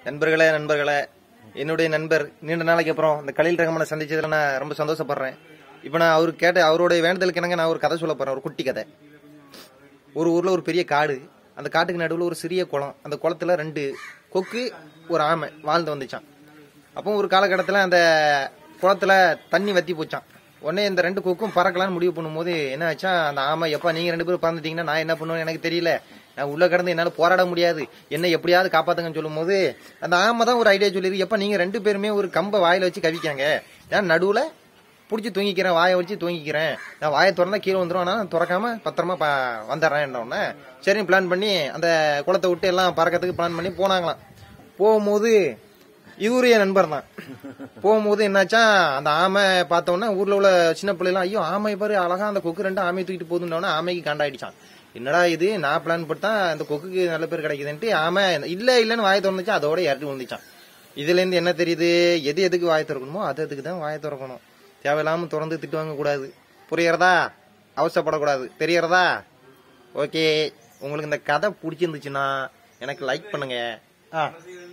நண்பர்களே நண்பர்களே என்னுடைய நண்பர் நீண்ட நாளைக்கு அப்புறம் இந்த கலில் ரகமனை சந்திச்சதுல நான் ரொம்ப சந்தோஷப்படுறேன் இப்போ நான் அவருக்கு கேட்ட அவருடைய வேண்டுதலுக்கு என்னங்க நான் ஒரு கதை சொல்ல போறேன் ஒரு குட்டி கதை ஒரு ஊர்ல ஒரு பெரிய காடு அந்த காட்டுக்கு நடுவில் ஒரு சிறிய குளம் அந்த குளத்துல ரெண்டு கொக்கு ஒரு ஆமை வாழ்ந்து வந்துச்சான் அப்போ ஒரு காலகட்டத்தில் அந்த குளத்துல தண்ணி வத்தி போச்சான் உடனே இந்த ரெண்டு கொக்கும் பறக்கலாம்னு முடிவு பண்ணும்போது என்ன ஆச்சா அந்த ஆமை எப்பா நீங்க ரெண்டு பேரும் பறந்துட்டீங்கன்னா நான் என்ன பண்ணுவேன்னு எனக்கு தெரியல நான் உள்ள கிடந்து என்னால போராட முடியாது என்ன எப்படியாவது காப்பாத்துங்கன்னு சொல்லும்போது அந்த ஆமை தான் ஒரு ஐடியா சொல்லிருக்கு எப்ப நீங்க ரெண்டு பேருமே ஒரு கம்பை வாயில வச்சு கவிக்காங்க நான் நடுவுல புடிச்சு தூங்கிக்கிறேன் வாயை வச்சு தூங்கிக்கிறேன் நான் வாயை திறந்தா கீழே வந்துடும் ஆனா நான் திறக்காம பத்திரமா ப- வந்துடுறேன் உடனே சரி பிளான் பண்ணி அந்த குளத்தை விட்டு எல்லாம் பறக்கிறதுக்கு பிளான் பண்ணி போனாங்களாம் போகும்போது இவரு என் நண்பர் தான் போகும்போது என்னாச்சா அந்த ஆமை பார்த்தோன்னே ஊர்ல உள்ள சின்ன பிள்ளைலாம் ஐயோ ஆமை பாரு அழகா அந்த கொக்கு ரெண்டு ஆமையை தூக்கிட்டு போகுதுன்னொன்னே ஆமைக்கு காண்டாயிடுச்சான் என்னடா இது நான் பிளான் போட்டா அந்த கொக்குக்கு நல்ல பேர் கிடைக்குதுன்ட்டு ஆமை இல்ல இல்லன்னு வாயை திறந்துச்சு அதோட இறட்டி விழுந்துச்சான் இதுல இருந்து என்ன தெரியுது எது எதுக்கு வாயை திறக்கணுமோ அது அதுக்கு தான் வாயை திறக்கணும் தேவையில்லாம திறந்து திட்டு வாங்க கூடாது புரியறதா அவசரப்படக்கூடாது தெரியறதா ஓகே உங்களுக்கு இந்த கதை பிடிச்சிருந்துச்சுன்னா எனக்கு லைக் பண்ணுங்க ஆ